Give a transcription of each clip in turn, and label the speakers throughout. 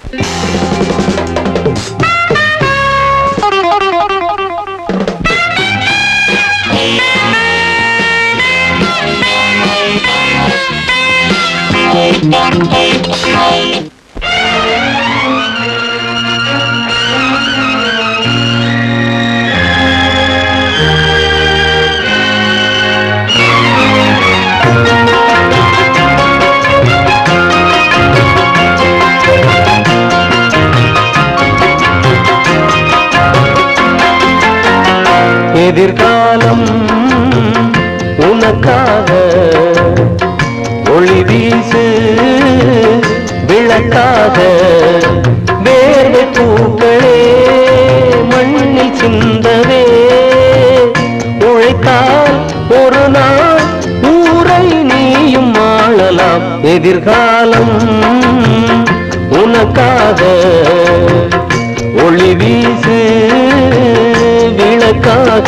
Speaker 1: எதிர்காலம் உனக்காக ஒளி வீசு விளக்காக வேர்வை பூக்களே மண்ணில் சிந்தவே உழைத்தால் ஒரு நாள் ஊரை நீயும் ஆளலாம் எதிர்காலம் உனக்காக ஒளி வீசு விளக்காக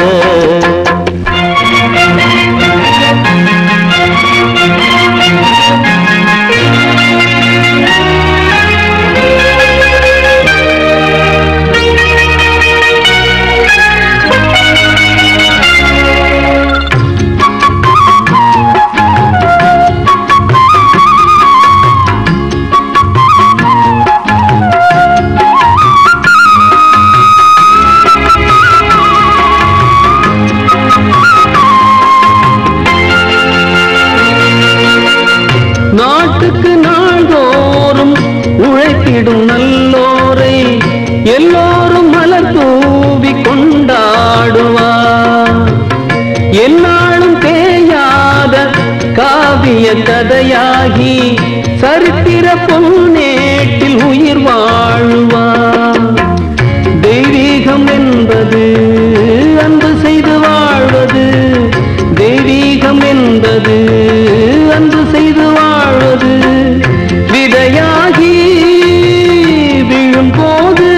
Speaker 1: நாட்டுக்கு நாள்தோறும் உழைத்திடும் நல்லோரை எல்லோரும் மலர் தூவி கொண்டாடுவார் என்னாலும் தேயாத காவிய கதையாகி சரித்திர பொன்னேட்டில் உயிர் வாழுவார் தெய்வீகம் என்பது அன்பு செய்து வாழ்வது தெய்வீகம் என்பது அன்பு செய்து வாழ்வது விதையாகி விழும் போது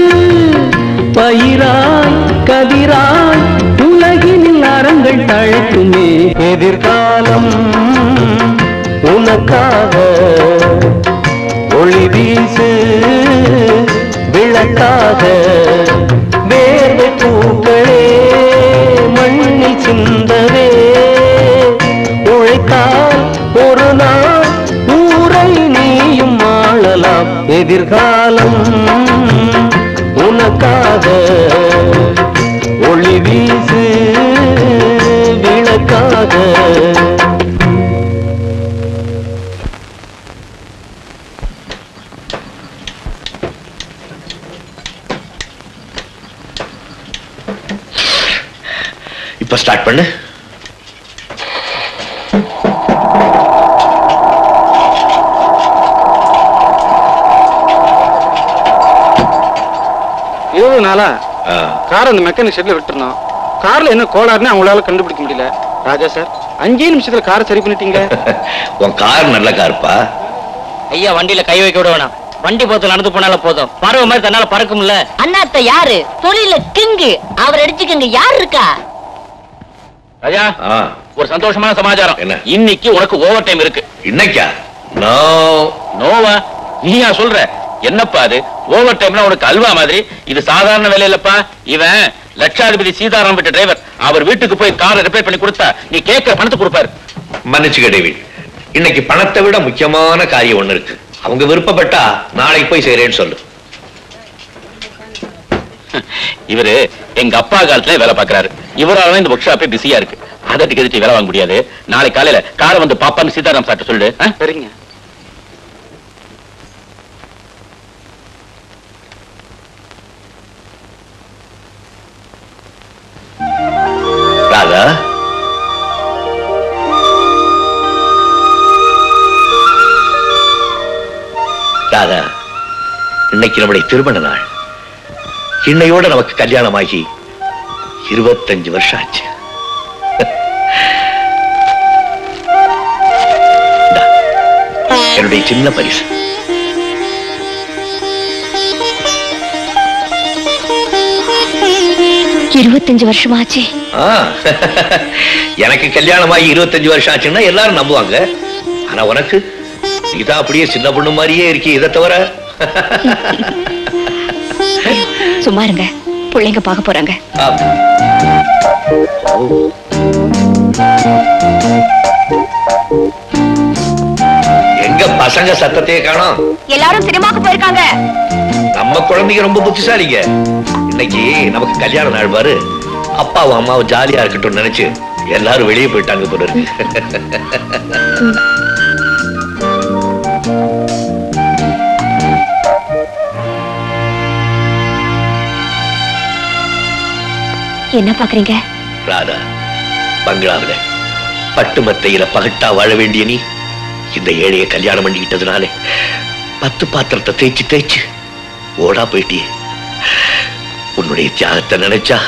Speaker 1: பயிராய் கதிராய் உலகினில் அறங்கள் தழைக்குமே எதிர்காலம் உனக்காக ஒளி வீசு விளக்காக வேர்வை பூக்களே மண்ணில் சிந்தவே உழைத்தால் ஒரு நாள் ஊரை நீயும் ஆளலாம் எதிர்காலம் உனக்காக ஒளி வீசு விளக்காக
Speaker 2: இப்ப ஸ்டார்ட் பண்ணு
Speaker 3: இருபது நாளா
Speaker 2: ஆ,
Speaker 3: கார் அந்த மெக்கானிக் ஷெட்ல விட்டுருந்தோம் கார்ல என்ன கோளாறுன்னு அவங்களால கண்டுபிடிக்க முடியல ராஜா சார் அஞ்சே நிமிஷத்துல காரை சரி பண்ணிட்டீங்க
Speaker 2: உன் கார் நல்ல கார்ப்பா
Speaker 4: ஐயா வண்டியில கை வைக்க விட வேணாம் வண்டி போத்து நடந்து போனால போதும் பறவை மாதிரி தன்னால பறக்கும்ல
Speaker 5: அண்ணாத்த யாரு தொழில கிங்கு அவர் அடிச்சுக்கங்க யார் இருக்கா
Speaker 4: ராஜா
Speaker 2: ஆ,
Speaker 4: ஒரு சந்தோஷமான சமாச்சாரம்
Speaker 2: என்ன?
Speaker 4: இன்னைக்கு உனக்கு ஓவர் டைம் இருக்கு
Speaker 2: இன்னைக்கா நோ
Speaker 4: நோவா நீயா சொல்ற என்னப்பா அது ஓவர் டைம்னா உனக்கு அல்வா மாதிரி இது சாதாரண வேலை இல்லப்பா இவன் லட்சாதிபதி சீதாராம் விட்ட டிரைவர் அவர் வீட்டுக்கு போய் காரை ரிப்பேர் பண்ணி கொடுத்தா நீ கேட்கிற பணத்தை கொடுப்பாரு
Speaker 2: மன்னிச்சுக்க டேவிட் இன்னைக்கு பணத்தை விட முக்கியமான காரியம் ஒண்ணு இருக்கு அவங்க விருப்பப்பட்டா நாளைக்கு போய் செய்றேன்னு சொல்லு
Speaker 4: இவரு எங்க அப்பா காலத்துல வேலை பாக்குறாரு இவரால இந்த ஒர்க் ஷாப்பே பிஸியா இருக்கு அதட்டுக்கு எதிர்த்து வேலை வாங்க முடியாது நாளை காலையில காரை வந்து பாப்பான்னு சீதாராம் சார்ட்ட சொல்லு ஆ?
Speaker 3: சரிங்க
Speaker 2: ராதா ராதா இன்னைக்கு நம்முடைய திருமண நாள் இன்னையோட நமக்கு கல்யாணமாகி இருபத்தஞ்சு வருஷம் ஆச்சு இந்தா, என்னுடைய சின்ன பரிசு
Speaker 5: இருபத்தஞ்சு வருஷமாச்சு
Speaker 2: ஆ, எனக்கு கல்யாணமாகி இருபத்தஞ்சு வருஷம் ஆச்சுன்னா எல்லாரும் நம்புவாங்க ஆனா உனக்கு இதான் அப்படியே சின்ன பொண்ணு மாதிரியே இருக்கி இதை தவிர
Speaker 6: சும்மா இருங்க பிள்ளைங்க பார்க்க போறாங்க
Speaker 2: ஆ. ஓ. எங்க பசங்க சத்தத்தையே காணோம்
Speaker 6: எல்லாரும் சினிமாக்கு போயிருக்காங்க
Speaker 2: நம்ம குழந்தைங்க ரொம்ப புத்திசாலிங்க இன்னைக்கு நமக்கு கல்யாண நாள் பாரு அப்பாவும் அம்மாவும் ஜாலியா இருக்கட்டும் நினைச்சு எல்லாரும் வெளியே போயிட்டாங்க போல இருக்கு
Speaker 6: என்ன பாக்குறீங்க
Speaker 2: ராதா பங்களாவில பட்டு மத்தையில பகட்டா வாழ வேண்டிய நீ இந்த ஏழைய கல்யாணம் பண்ணிக்கிட்டதுனாலே பத்து பாத்திரத்தை தேய்ச்சு தேய்ச்சு ஓடா போயிட்டியே உன்னுடைய தியாகத்தை நினைச்சா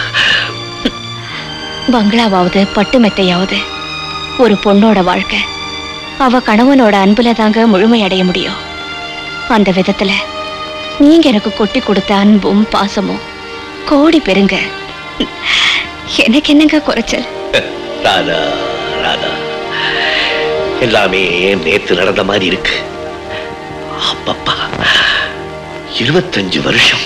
Speaker 6: பங்களாவாவது பட்டு மெத்தையாவது ஒரு பொண்ணோட வாழ்க்கை அவ கணவனோட அன்புல தாங்க முழுமை அடைய முடியும் அந்த விதத்துல நீங்க எனக்கு கொட்டி கொடுத்த அன்பும் பாசமும் கோடி பெருங்க எனக்கு என்னங்க குறைச்சல்
Speaker 2: ராதா ராதா எல்லாமே நேத்து நடந்த மாதிரி இருக்கு அப்பப்பா இருபத்தஞ்சு வருஷம்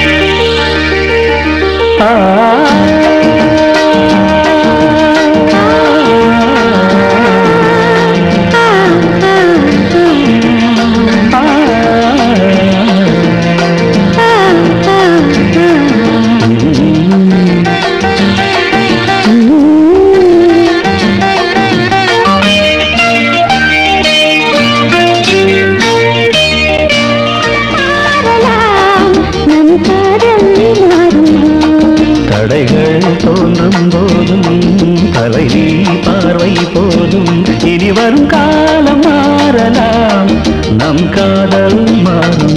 Speaker 1: தடைகள் தோன்றும் போதும் தலைவி பார்வை போதும் இனி வரும் காலம் மாறலாம் நம் காதல் மாறும்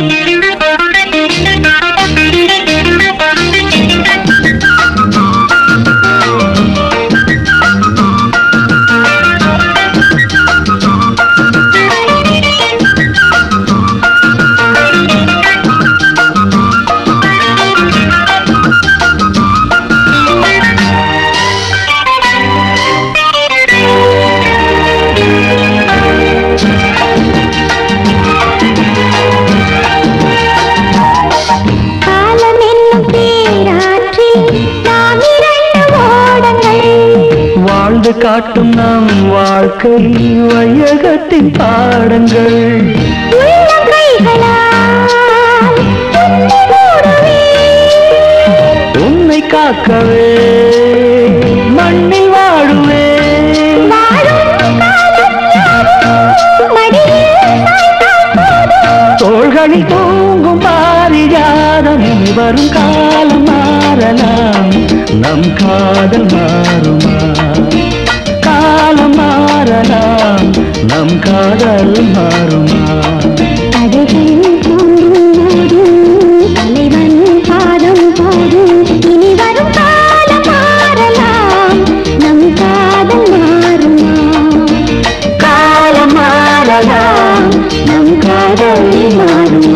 Speaker 7: காலம் என்னும் பேராற்றில் நாம் இரண்டு ஓடங்கள்
Speaker 1: வாழ்ந்து காட்டும் நம் வாழ்க்கை வையகத்தின் பாடங்கள்
Speaker 7: உள்ளம் கைகளால் உன்னை மூடுவே.
Speaker 1: உன்னை காக்கவே மண்ணில் வாழுவே
Speaker 7: வாழும் காலம் யாவும் மடியில் சாய்ந்தால் போதும்.
Speaker 1: தோள்களில் தூங்கும் பாரிஜாதம் இனி வரும் காலம் மாறலாம் நம் காதல் மாறுமா காலம் மாறலாம் நம் காதல் மாறுமா
Speaker 7: தடைகள் தோன்றும் போதும் தலைவன் பாதம் போதும் இனி வரும் காலம் மாறலாம் நம் காதல் மாறுமா
Speaker 1: காலம் மாறலாம் நம் காதல் மாறுமா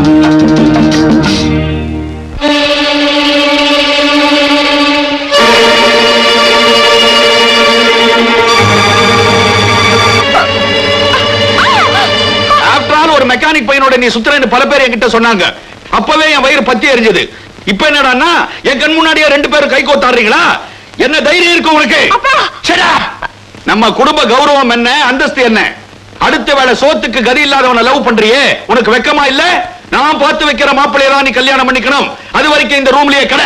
Speaker 4: ஆஃப்டர் ஆல் ஒரு மெக்கானிக் பையனோட நீ சுத்துறேன்னு பல பேர் என்கிட்ட சொன்னாங்க அப்பவே என் வயிறு பத்தி எரிஞ்சது இப்ப என்னடான்னா என் கண் முன்னாடியே ரெண்டு பேரும் கை கோத்தாடுறீங்களா என்ன தைரியம் இருக்கு உங்களுக்கு Shut up! நம்ம குடும்ப கௌரவம் என்ன அந்தஸ்து என்ன அடுத்த வேளை சோத்துக்கு கதி இல்லாதவனை லவ் பண்றியே உனக்கு வெக்கமா இல்ல நான் பார்த்து வைக்கிற மாப்பிள்ளைய தான் நீ கல்யாணம் பண்ணிக்கணும் அது வரைக்கும் இந்த ரூம்லயே கடை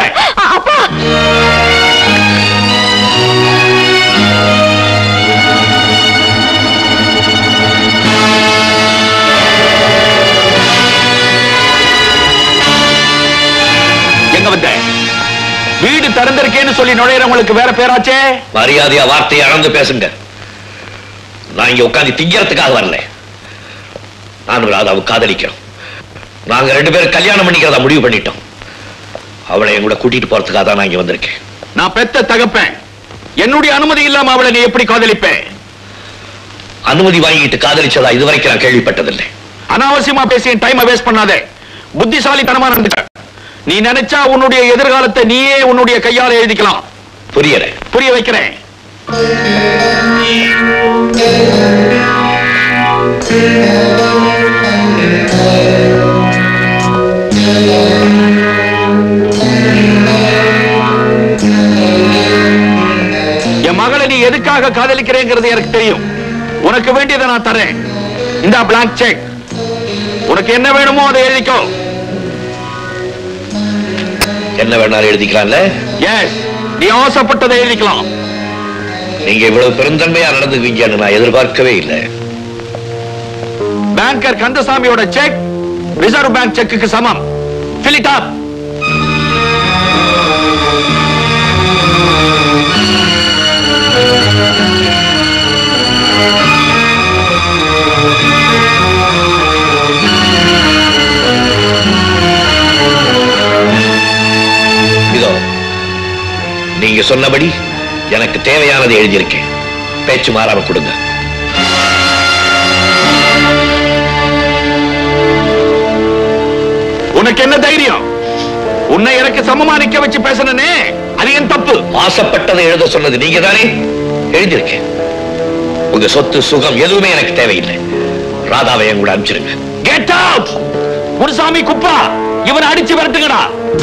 Speaker 4: எங்க வந்த வீடு திறந்திருக்கேன்னு சொல்லி நுழையிறவங்களுக்கு வேற பேராச்சே
Speaker 2: மரியாதையா வார்த்தையை அளந்து பேசுங்க நான் இங்க உட்கார்ந்து திங்கிறதுக்காக வரல நானும் ராதாவை காதலிக்கிறோம் நாங்க ரெண்டு பேரும் கல்யாணம் பண்ணிக்கிறதா முடிவு பண்ணிட்டோம் அவளை என் கூட கூட்டிட்டு போறதுக்காக தான் நான் இங்க வந்திருக்கேன்
Speaker 4: நான் பெத்த தகப்பேன் என்னுடைய அனுமதி இல்லாம அவளை நீ எப்படி காதலிப்ப
Speaker 2: அனுமதி வாங்கிட்டு காதலிச்சதா இதுவரைக்கும் நான் கேள்விப்பட்டதில்லை
Speaker 4: அனாவசியமா பேசி டைமை வேஸ்ட் பண்ணாதே புத்திசாலித்தனமா நடந்துக்க நீ நினைச்சா உன்னுடைய எதிர்காலத்தை நீயே உன்னுடைய கையால எழுதிக்கலாம்
Speaker 2: புரியல
Speaker 4: புரிய வைக்கிறேன் காதலிக்கிறேங்கிறது எனக்கு தெரியும் உனக்கு வேண்டியதை நான் தரேன் இந்த பிளாங்க் செக் உனக்கு என்ன வேணுமோ அதை எழுதிக்கோ
Speaker 2: என்ன வேணாலும் எழுதிக்கலாம்ல
Speaker 4: எஸ் நீ ஆசைப்பட்டதை எழுதிக்கலாம்
Speaker 2: நீங்க இவ்வளவு பெருந்தன்மையா நடந்துக்குவீங்கன்னு நான் எதிர்பார்க்கவே இல்லை
Speaker 4: பேங்கர் கந்தசாமியோட செக் ரிசர்வ் பேங்க் செக்குக்கு சமம் fill it up
Speaker 2: இதோ நீங்க சொன்னபடி எனக்கு தேவையானதை எழுதியிருக்கேன் பேச்சு மாறாம கொடுங்க
Speaker 4: உனக்கு என்ன தைரியம் உன்னை எனக்கு சமமா நிக்க வச்சு பேசணுனே அது என் தப்பு
Speaker 2: ஆசைப்பட்டதை எழுத சொன்னது நீங்க தானே எழுதியிருக்கேன் உங்க சொத்து சுகம் எதுவுமே எனக்கு தேவையில்லை ராதாவை என் கூட அனுப்பிச்சிருங்க
Speaker 4: கெட் அவுட் முனுசாமி குப்பா இவனை அடிச்சு விரட்டுங்கடா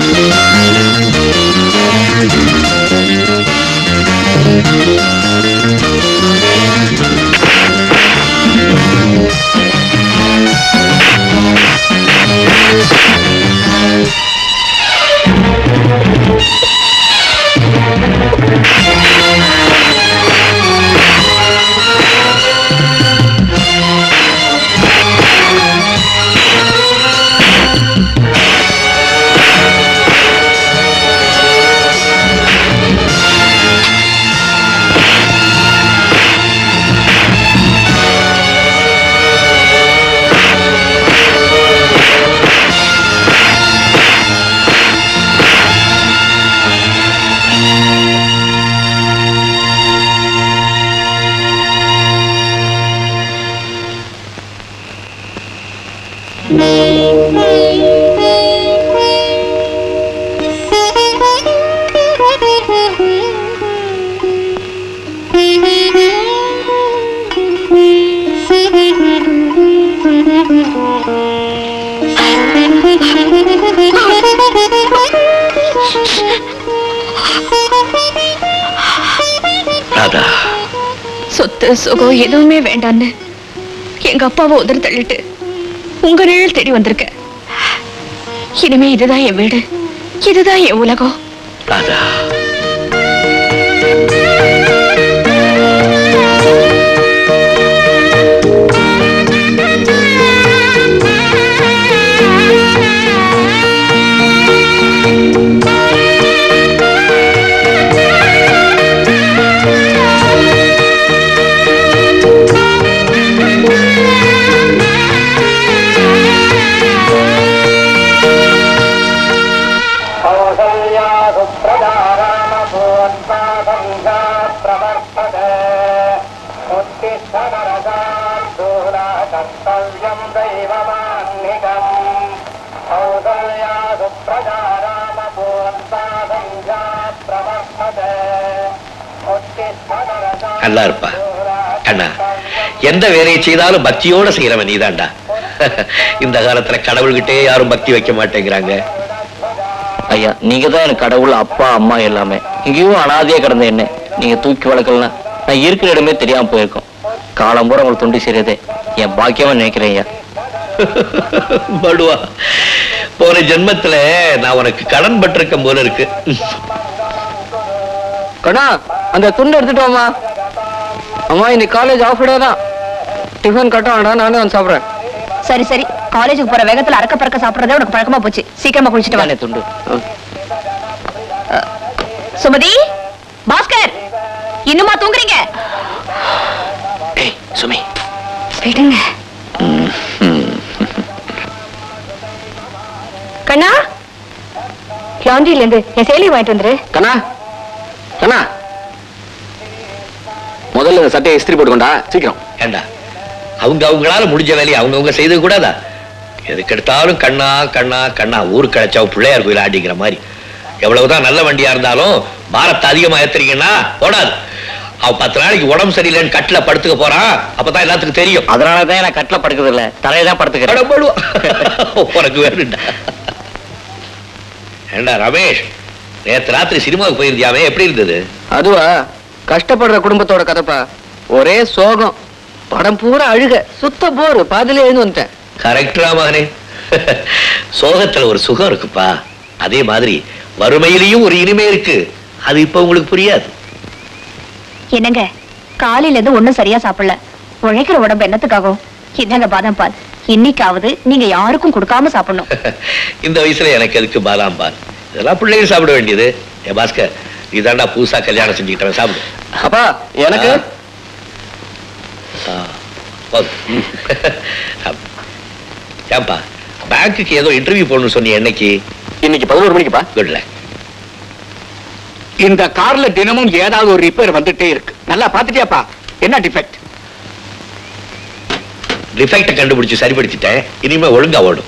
Speaker 2: ராதா
Speaker 6: சொத்து சுகம் எதுவுமே வேண்டான்னு எங்க அப்பாவை உதறி தள்ளிட்டு உங்க நிழல் தேடி வந்திருக்க இனிமே இதுதான் என் வீடு இதுதான் என் உலகம்
Speaker 2: ராதா நல்லா இருப்பா கண்ணா எந்த வேலையை செய்தாலும் பக்தியோட செய்யறவன் நீதான்டா இந்த காலத்துல கடவுள்கிட்டே யாரும் பக்தி வைக்க மாட்டேங்கிறாங்க
Speaker 8: ஐயா நீங்க தான் எனக்கு கடவுள் அப்பா அம்மா எல்லாமே இங்கேயும் அனாதையா கிடந்த என்ன நீங்க தூக்கி வளர்க்கலாம் நான் இருக்கிற இடமே தெரியாம போயிருக்கோம் காலம் பூரா உங்களுக்கு தொண்டு செய்யறதே என் பாக்கியமா நினைக்கிறேன் ஐயா
Speaker 2: படுவா போன ஜென்மத்துல நான் உனக்கு கடன் பட்டிருக்கும் போல இருக்கு
Speaker 3: கண்ணா அந்த துண்டு எடுத்துட்டு வாமா அம்மா இன்னைக்கு காலேஜ் ஆஃப் டே தான் டிஃபன் கட்ட வேண்டாம் நானே வந்து சாப்பிட்றேன்
Speaker 6: சரி சரி காலேஜுக்கு போற வேகத்துல அறக்க பறக்க சாப்பிடுறதே உனக்கு பழக்கமா போச்சு சீக்கிரமா குளிச்சுட்டு வா
Speaker 8: தானே துண்டு
Speaker 6: சுமதி பாஸ்கர் இன்னுமா தூங்குறீங்க
Speaker 2: ஏய் சுமி
Speaker 6: விடுங்க கண்ணா லாண்ட்ரில இருந்து என் சேலையை வாங்கிட்டு வந்துரு
Speaker 3: கண்ணா கண்ணா முதல்ல இந்த சட்டையை இஸ்திரி போட்டுக்கொண்டா சீக்கிரம்
Speaker 2: ஏண்டா அவங்க அவங்களால முடிஞ்ச வேலையை அவங்கவுங்க செய்து கூடாதா எதுக்கு எடுத்தாலும் கண்ணா கண்ணா கண்ணா ஊருக்கு கிடைச்சா பிள்ளையார் கோயில் ஆடிக்கிற மாதிரி எவ்வளவுதான் நல்ல வண்டியா இருந்தாலும் பாரத்தை அதிகமா ஏத்துறீங்கன்னா போடாது அவன் பத்து நாளைக்கு உடம்பு சரியில்லைன்னு கட்டில படுத்துக்க போறான் அப்பதான் எல்லாத்துக்கும் தெரியும்
Speaker 8: அதனாலதான் நான் கட்டில படுக்கிறது இல்ல தலையை தான் படுத்துக்கிறேன்
Speaker 2: கடம்படுவா. உனக்கு வேணும்டா ஏண்டா ரமேஷ் நேத்து ராத்திரி சினிமாவுக்கு போயிருந்தியாவே எப்படி இருந்தது
Speaker 3: அதுவா
Speaker 8: கஷ்டப்படுற குடும்பத்தோட கதைப்பா ஒரே சோகம் படம் பூரா அழுக சுத்த போர் பாதியில எழுந்து வந்துட்டேன்
Speaker 2: கரெக்டா மகனே சோகத்துல ஒரு சுகம் இருக்குப்பா அதே மாதிரி வறுமையிலையும் ஒரு இனிமை இருக்கு அது இப்ப உங்களுக்கு புரியாது
Speaker 6: என்னங்க காலையில இருந்து ஒண்ணும் சரியா சாப்பிடல உழைக்கிற உடம்பு என்னத்துக்காகும் என்னங்க பாதாம் பால் இன்னைக்காவது நீங்க யாருக்கும் கொடுக்காம சாப்பிடணும்
Speaker 2: இந்த வயசுல எனக்கு எதுக்கு பாதாம் பால் இதெல்லாம் பிள்ளைங்க சாப்பிட வேண்டியது ஏ பாஸ்கர் இதாண்டா புதுசா கல்யாணம் செஞ்சுக்கிட்டவன் சாப்பிடு
Speaker 8: அப்பா எனக்கு
Speaker 2: ஆ, போதும். ஏன்பா பேங்க்குக்கு ஏதோ இன்டர்வியூ போடணும்னு சொன்னீங்க என்னைக்கு
Speaker 8: இன்னைக்கு பதினோரு மணிக்குப்பா
Speaker 2: குட்ல
Speaker 3: இந்த கார்ல தினமும் ஏதாவது ஒரு ரிப்பேர் வந்துட்டே இருக்கு நல்லா பாத்துட்டியாப்பா என்ன டிஃபெக்ட்
Speaker 2: டிஃபெக்ட கண்டுபிடிச்சு சரிப்படுத்திட்டேன் இனிமே ஒழுங்கா ஓடும்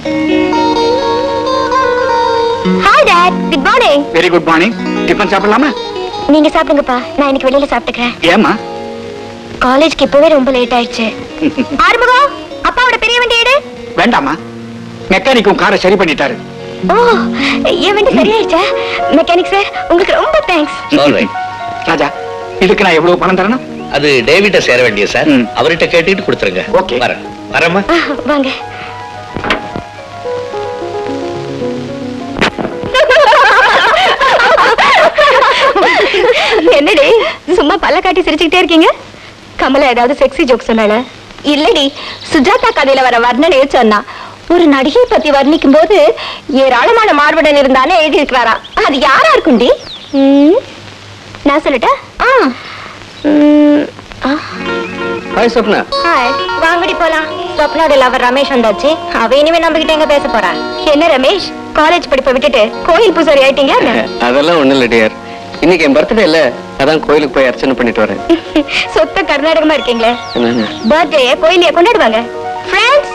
Speaker 7: hi dad good morning
Speaker 3: very good morning tiffin சாப்பிடலாமா
Speaker 7: நீங்க சாப்பிடுங்கப்பா நான் இன்னைக்கு வெளியில சாப்பிட்டுக்கிறேன்
Speaker 3: ஏமா
Speaker 7: காலேஜ்க்கு இப்பவே ரொம்ப லேட் ஆயிடுச்சு ஆறுமுகம் அப்பாவோட பெரிய வண்டி எடு
Speaker 3: வேண்டாமா மெக்கானிக்கும் காரை சரி பண்ணிட்டாரு
Speaker 7: ஓ என் வண்டி சரியாயிடுச்சா மெக்கானிக் சார் உங்களுக்கு ரொம்ப தேங்க்ஸ்
Speaker 2: Alright.
Speaker 3: ராஜா இதுக்கு நான் எவ்வளவு பணம் தரணும்
Speaker 2: அது டேவிட்ட சேர வேண்டிய சார்
Speaker 3: ம்.
Speaker 2: அவர்கிட்ட கேட்டுட்டு கொடுத்துருங்க
Speaker 3: Okay.
Speaker 2: வரேன் வரேம்மா
Speaker 7: வாங்க என்னடி சும்மா பல்ல காட்டி சிரிச்சுக்கிட்டே இருக்கீங்க கமலா ஏதாவது செக்ஸி ஜோக் சொன்னால இல்லடி சுஜாதா கதையில வர வர்ணனையை சொன்னா ஒரு நடிகை பத்தி வர்ணிக்கும் போது ஏராளமான மார்புடன் இருந்தானே எழுதி இருக்கிறாராம் அது யாரா இருக்கும்டி ம், நான் சொல்லட்டா ஆ ம், ஆ
Speaker 8: ஹாய் சொப்னா
Speaker 7: ஹாய் வாங்கடி போலாம் ஸ்வப்னாவோட லவர் ரமேஷ் வந்தாச்சு அவ இனிமே நம்ம கிட்ட எங்க பேச போறா என்ன ரமேஷ் காலேஜ் படிப்பை விட்டுட்டு கோயில் பூசாரி ஆயிட்டீங்க
Speaker 8: அதெல்லாம் ஒண்ணும் இல்ல டியர் இன்னைக்கு என் பர்த்டே இல்ல அதான் கோயிலுக்கு போய் அர்ச்சனை பண்ணிட்டு வரேன்
Speaker 7: சொத்த கர்நாடகமா இருக்கீங்களே
Speaker 8: என்னன்னு
Speaker 7: பர்த்டே கோயிலையே கொண்டாடுவாங்க ஃப்ரெண்ட்ஸ்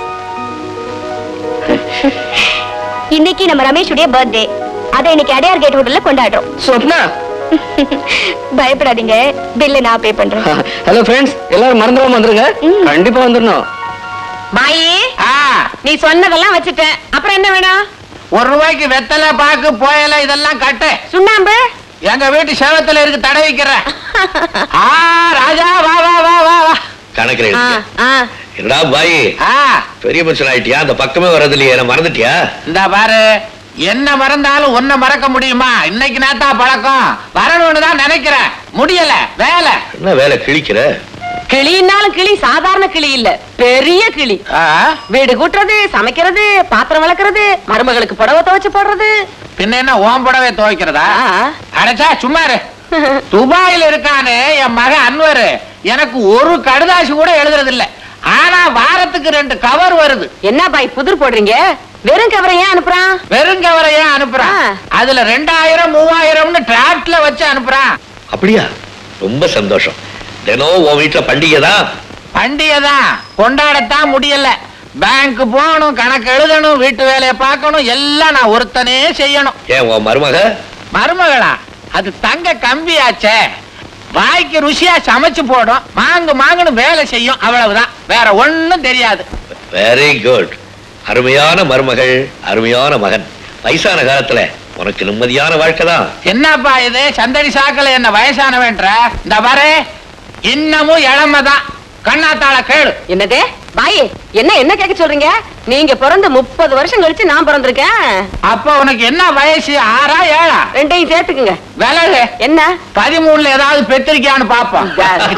Speaker 7: இன்னைக்கு நம்ம ரமேஷுடைய பர்த்டே அதை இன்னைக்கு அடையார் கேட் ஹோட்டல்ல கொண்டாடுறோம்
Speaker 8: சொப்னா
Speaker 7: பயப்படாதீங்க பில்ல நான் பே பண்றேன்
Speaker 8: ஹலோ ஃப்ரெண்ட்ஸ் எல்லாரும் மறந்துடாம வந்துருங்க கண்டிப்பா வந்துடணும்
Speaker 5: மாயி நீ சொன்னதெல்லாம் வச்சுட்டேன் அப்புறம் என்ன வேணும்
Speaker 9: ஒரு ரூபாய்க்கு வெத்தலை பாக்கு புயல இதெல்லாம் கட்டு
Speaker 5: சுண்ணாம்பு
Speaker 9: எங்க வீட்டு சேவத்துல இருக்கு தடை வைக்கிறேன் ஆ ராஜா வா வா வா வா வா
Speaker 2: கணக்கில்
Speaker 5: ஆ,
Speaker 2: எழுதிக்க.
Speaker 5: ஆ.
Speaker 2: என்னடா பாய்
Speaker 9: ஆ
Speaker 2: பெரிய மனுஷன் ஆயிட்டியா அந்த பக்கமே வர்றது இல்லையே என்ன மறந்துட்டியா
Speaker 9: இந்த பாரு என்ன மறந்தாலும் ஒன்ன மறக்க முடியுமா இன்னைக்கு நேத்தா பழக்கம் வரணும்னு தான் நினைக்கிறேன் முடியல வேலை
Speaker 2: என்ன வேலை கிழிக்கிற
Speaker 5: கிளின்னாலும் கிளி சாதாரண கிளி இல்ல பெரிய கிளி
Speaker 9: ஆ,
Speaker 5: வீடு கூட்டுறது சமைக்கிறது பாத்திரம் விளக்குறது மருமகளுக்கு புடவை துவைச்சு போடுறது
Speaker 9: பின்ன என்ன ஓம் புடவை துவைக்கிறதா
Speaker 5: ஆ.
Speaker 9: அடைச்சா சும்மா இரு துபாயில இருக்கானே என் மகன் அன்வர் எனக்கு ஒரு கடுதாசி கூட எழுதுறது இல்ல ஆனா வாரத்துக்கு ரெண்டு கவர் வருது
Speaker 5: என்ன பாய் புதிர் போடுறீங்க வெறும் கவரை ஏன் அனுப்புறான்
Speaker 9: வெறும் கவரை ஏன் அனுப்புறான்
Speaker 5: ஆ.
Speaker 9: அதுல ரெண்டாயிரம் மூவாயிரம்னு டிராக்ட்ல வச்சு அனுப்புறான்
Speaker 2: அப்படியா ரொம்ப சந்தோஷம் தினம் உன் வீட்டுல பண்டிகை தான்
Speaker 9: பண்டிகை தான் கொண்டாடத்தான் முடியல பேங்க் போகணும் கணக்கு எழுதணும் வீட்டு வேலையை பார்க்கணும் எல்லாம் நான் ஒருத்தனே செய்யணும்
Speaker 2: ஏன் உன் மருமக
Speaker 9: மருமகளா அது தங்க கம்பியாச்சே வாய்க்கு ருசியா சமைச்சு போடும் மாங்கு மாங்குன்னு வேலை செய்யும் அவ்வளவுதான் வேற ஒண்ணும் தெரியாது
Speaker 2: வெரி குட் அருமையான மருமகள் அருமையான மகன் வயசான காலத்துல உனக்கு நிம்மதியான வாழ்க்கை தான்
Speaker 9: என்னப்பா இது சந்தடி சாக்கல என்ன வயசானவன்ற இந்த பாரு இன்னமும் இளமைதான் கண்ணாத்தாள கேளு
Speaker 5: என்னது பாய் என்ன என்ன கேட்க சொல்றீங்க நீங்க பிறந்து முப்பது வருஷம் கழிச்சு நான் பிறந்திருக்கேன்
Speaker 9: அப்ப உனக்கு என்ன வயசு ஆறா ஏழா
Speaker 5: ரெண்டையும் சேர்த்துக்குங்க
Speaker 9: விலகு
Speaker 5: என்ன
Speaker 9: பதிமூணுல ஏதாவது பெத்திருக்கியான்னு பாப்போம்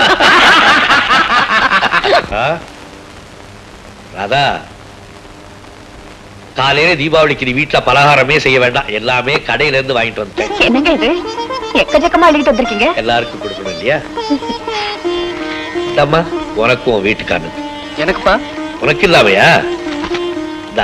Speaker 2: ஆ? ராதா காலையில தீபாவளிக்கு நீ வீட்டுல பலகாரமே செய்ய வேண்டாம் எல்லாமே கடையில இருந்து வாங்கிட்டு வந்துட்டேன்
Speaker 7: என்னங்க இது எக்கச்சக்கமா எழுதிட்டு வந்திருக்கீங்க
Speaker 2: எல்லாருக்கும் கொடுக்கணும் இல்லையா இந்தாம்மா உனக்கும் உன் வீட்டுக்காரனுக்கு
Speaker 8: எனக்குப்பா
Speaker 2: உனக்கு இல்லாமையா இந்தா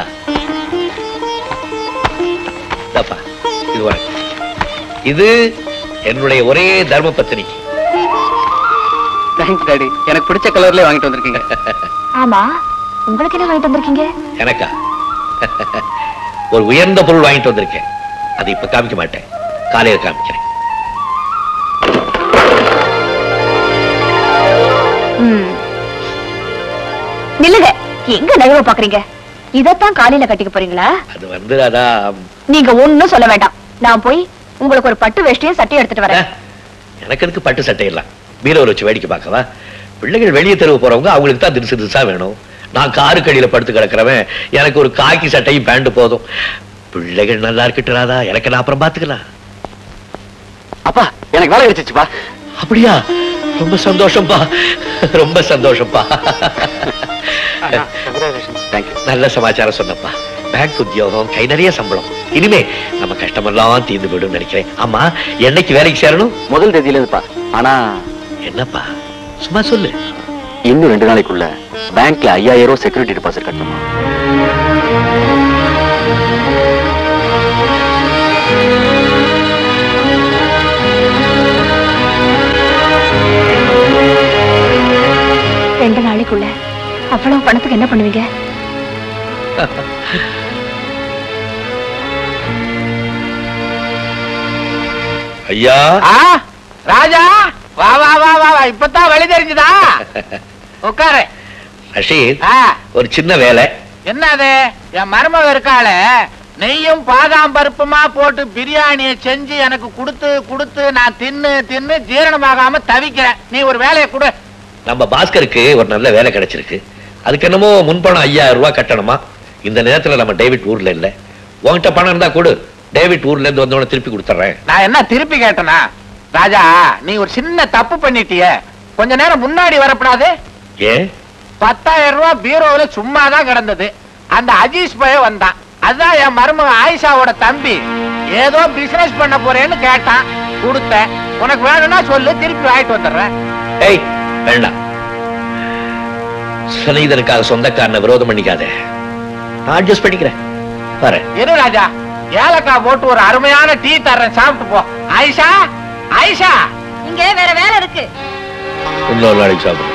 Speaker 2: இந்தாப்பா இது உனக்கு இது என்னுடைய ஒரே தர்ம பத்தினிக்கு
Speaker 8: தேங்க்ஸ் டாடி எனக்கு பிடிச்ச கலர்லயே வாங்கிட்டு வந்திருக்கீங்க
Speaker 7: ஆமா உங்களுக்கு என்ன வாங்கிட்டு வந்திருக்கீங்க
Speaker 2: எனக்கா ஒரு உயர்ந்த பொருள் வாங்கிட்டு வந்திருக்கேன் அதை இப்ப காமிக்க மாட்டேன் காலையில காமிக்கிறேன்
Speaker 7: ம். நில்லுங்க எங்க நழுவ பாக்குறீங்க இதத்தான் காலையில கட்டிக்க போறீங்களா
Speaker 2: அது வந்து அதான்
Speaker 7: நீங்க ஒண்ணும் சொல்ல வேண்டாம் நான் போய் உங்களுக்கு ஒரு பட்டு வேஷ்டியும் சட்டையும் எடுத்துட்டு வரேன்
Speaker 2: எனக்கு எதுக்கு பட்டு சட்டை எல்லாம் பீரோவில் வச்சு வேடிக்கை பார்க்கவா பிள்ளைகள் வெளியே தெருவு போறவங்க அவங்களுக்கு தான் திரிசு திரிசா வேணும் நான் காரு கடியில படுத்து கிடக்குறவன் எனக்கு ஒரு காக்கி சட்டையும் பேண்ட் போதும் பிள்ளைகள் நல்லா இருக்கட்டுறாதா எனக்கு நான் அப்புறம் பாத்துக்கலாம்
Speaker 10: அப்பா எனக்கு வேலை கிடைச்சிச்சுப்பா
Speaker 2: அப்படியா ரொம்ப சந்தோஷம்ப்பா ரொம்ப சந்தோஷம்ப்பா
Speaker 10: தேங்க்யூ
Speaker 2: நல்ல சமாச்சாரம் சொன்னப்பா பேங்க் உத்தியோகம் கை நிறைய சம்பளம் இனிமே நம்ம கஷ்டமெல்லாம் தீர்ந்து விடும் நினைக்கிறேன் ஆமா என்னைக்கு வேலைக்கு சேரணும்
Speaker 10: முதல் தேதியில இருப்பா ஆனா
Speaker 2: என்னப்பா சும்மா சொல்லு
Speaker 10: இன்னும் ரெண்டு நாளைக்குள்ள பேங்க்ல ஐயாயிரம் ரூபாய் செக்யூரிட்டி டெபாசிட் கட்டணுமா
Speaker 7: ரெண்டு நாளைக்குள்ள அவ்வளவு பணத்துக்கு என்ன பண்ணுவீங்க
Speaker 2: ஐயா
Speaker 9: ஆ ராஜா வா வா வா வா வா இப்பதான் வழி தெரிஞ்சுதா உட்காரு
Speaker 2: ரஷீத்
Speaker 9: ஆ
Speaker 2: ஒரு சின்ன வேலை
Speaker 9: என்னது என் மருமக இருக்காளே நெய்யும் பாதாம் பருப்புமா போட்டு பிரியாணியை செஞ்சு எனக்கு கொடுத்து கொடுத்து நான் தின்னு தின்னு ஜீரணமாகாம தவிக்கிறேன் நீ ஒரு வேலையை கொடு
Speaker 2: நம்ம பாஸ்கருக்கு ஒரு நல்ல வேலை கிடைச்சிருக்கு அதுக்கு என்னமோ முன்பணம் ஐயாயிரம் ரூபாய் கட்டணுமா இந்த நேரத்துல நம்ம டேவிட் ஊர்ல இல்ல உன்கிட்ட பணம் இருந்தா கொடு டேவிட் ஊர்ல இருந்து வந்தவன திருப்பி கொடுத்துறேன்
Speaker 9: நான் என்ன திருப்பி கேட்டனா ராஜா நீ ஒரு சின்ன தப்பு பண்ணிட்டியே கொஞ்ச நேரம் முன்னாடி வரப்படாது
Speaker 2: ஏன்
Speaker 9: பத்தாயிரம் ரூபாய் பீரோவுல சும்மா தான் கிடந்தது அந்த அஜீஷ் பய வந்தான் அதான் என் மருமக ஆயிஷாவோட தம்பி ஏதோ பிசினஸ் பண்ண போறேன்னு கேட்டான் கொடுத்தேன் உனக்கு வேணும்னா சொல்லு திருப்பி வாங்கிட்டு வந்துடுறேன்
Speaker 2: ஏய் வேண்டாம் சிநேகிதனுக்காக சொந்தக்காரனை விரோதம் பண்ணிக்காத நான் அட்ஜஸ்ட் பண்ணிக்கிறேன் பாரு
Speaker 9: இரு ராஜா ஏலக்காய் போட்டு ஒரு அருமையான டீ தர்றேன் சாப்பிட்டு போ ஆயிஷா ஆயிஷா
Speaker 5: இங்க வேற வேலை இருக்கு
Speaker 2: இன்னொரு நாளைக்கு சாப்பிடுறேன்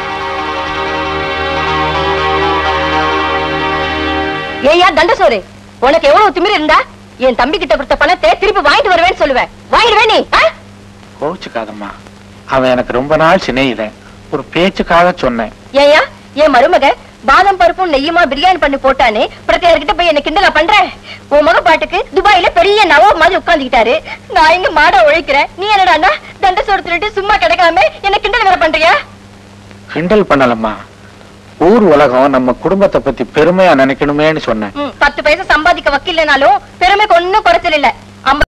Speaker 7: ஏய்யா தண்டசோறு உனக்கு எவ்வளவு திமிரு இருந்தா என் தம்பி கிட்ட கொடுத்த பணத்தை திருப்பி வாங்கிட்டு வருவேன்னு சொல்லுவேன் வாங்கிடுவேன் நீ ஆ?
Speaker 9: கோச்சுக்காதம்மா அவன் எனக்கு ரொம்ப நாள் சிநேகிதன் ஒரு பேச்சுக்காக சொன்னேன்
Speaker 7: ஏய்யா என் மருமக பாதம் பருப்பும் நெய்யுமா பிரியாணி பண்ணி போட்டானே பிரத்தியார்கிட்ட போய் என்ன கிண்டலா பண்ற உன் மக பாட்டுக்கு துபாயில பெரிய நவாப் மாதிரி உட்கார்ந்துக்கிட்டாரு நான் இங்க மாட உழைக்கிறேன் நீ என்னடான்னா தண்டை சோறு திருட்டு சும்மா கிடக்காம என்ன கிண்டல் வேற பண்றியா
Speaker 9: கிண்டல் பண்ணலம்மா ஊர் உலகம் நம்ம குடும்பத்தை பத்தி பெருமையா நினைக்கணுமேன்னு சொன்னேன்
Speaker 7: ம், பத்து பைசா சம்பாதிக்க வக்கில்லைனாலும் பெருமைக்கு ஒண்ணும் குறைச்சல் இல்ல